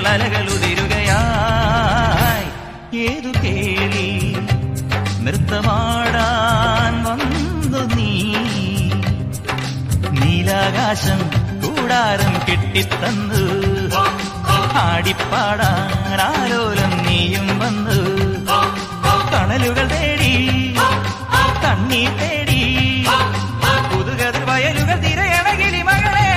അലകളുതിരുകയായി ഏതു കേളി നൃത്തമാടാൻ വന്നു നീ നീലാകാശം കൂടാരം കെട്ടിത്തന്നു ആടിപ്പാടാൻ ആലോലം നീയും വന്നു കണലുകൾ തേടി തണ്ണീർ തേടി പുതുകതിർ വയലുകൾ തിരയണകിളി മകളെ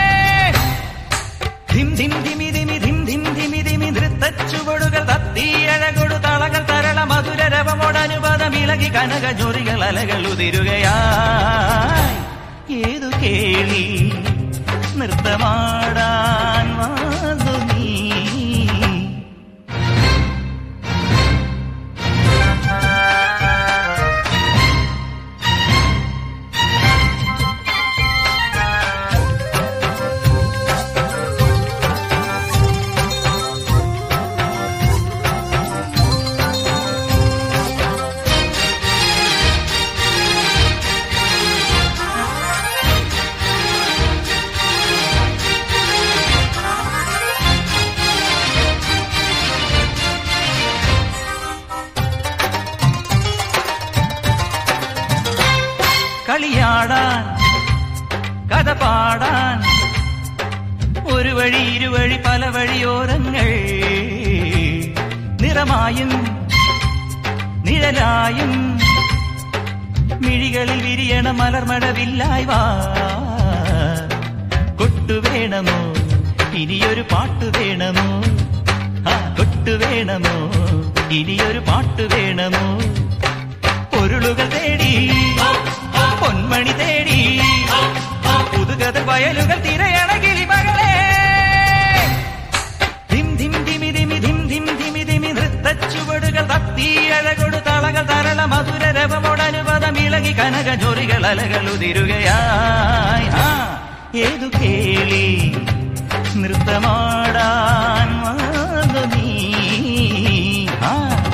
ധിം ധിം ധിമി ധിമി ധിം ധിം ധിമി ധിമി നൃത്തച്ചുവടുകൾ തത്തിയഴകൊടു തളകൾ തരള മധുര രവമോടനുപദമിളകി കനക ജോറികൾ അലകൾ ഉതിരുകയായി ഏതു കേളി നൃത്തമാടാൻ വന്നു നീ കളിയാടാൻ കഥ പാടാൻ ഒരു വഴി ഇരുവഴി പല വഴിയോരങ്ങൾ നിറമായും നിഴലായും മിഴികളിൽ വിരിയണ മലർമടവില്ലായി വാ കൊട്ടു വേണമോ ഇനിയൊരു പാട്ട് വേണമോ ആ കൊട്ടു വേണമോ ഇനിയൊരു പാട്ട് വേണമോ പൊരുളുകൾ തേടി പൊന്മണി തേടി പുതുകഥ വയലുകൾ തിരയണ കിളിമകളെ ധിം ധിം ധിമി ധിമി ധിം ധിം ധിമി ധിമി നൃത്തച്ചുവടുകൾ തത്തിയഴകൊടു തളകൾ തരള മധുര രവമോടനുപദമിളകി കനക ജോറികൾ അലകൾ ഉതിരുകയായി ആ, ഏതു കേളി നൃത്തമാടാൻ വന്നു നീ ആ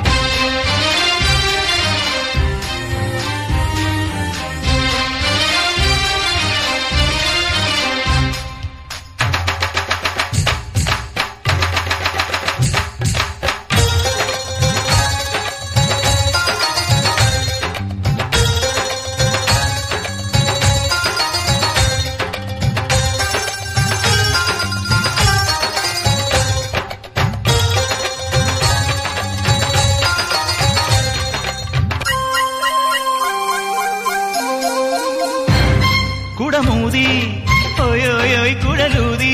കുടമൂതി ഓയോയോയ് കുഴലൂതി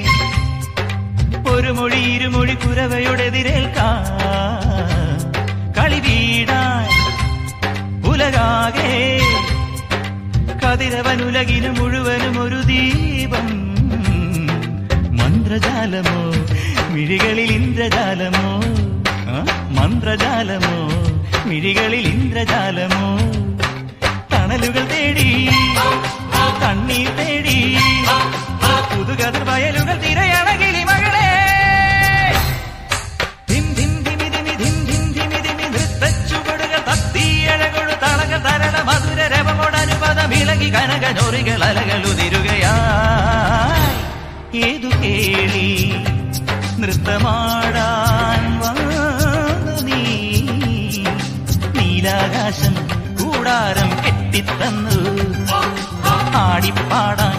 ഒരു മൊഴി ഇരുമൊഴി കുരവയോടെതിരേൽക്കാം കളി വീടാൻ ഉലകാകെ കതിരവനുലകിന് മുഴുവനും ഒരു ദീപം മന്ത്രജാലമോ മിഴികളിൽ ഇന്ദ്രജാലമോ ആ? മന്ത്രജാലമോ മിഴികളിൽ ഇന്ദ്രജാലമോ തണലുകൾ തേടി കണ്ണീർ തേടി പുതുകതിർ വയലുകൾ തിരയണ കിളിമകളെ ധിം ധിം ധിമി ധിമി ധിം ധിം ധിമി ധിമി നൃത്തച്ചുവടുകൾ തത്തിയഴകൊഴു തളകൾ തരള മധുര രവമോടനുപദമിളകി കനക ജോറികൾ അലകൾ ഉതിരുകയായി ഏതു കേളി നൃത്തമാടാൻ വന്നു നീ നീലാകാശം കൂടാരം കെട്ടിത്തന്നു ആടിപ്പാടാൻ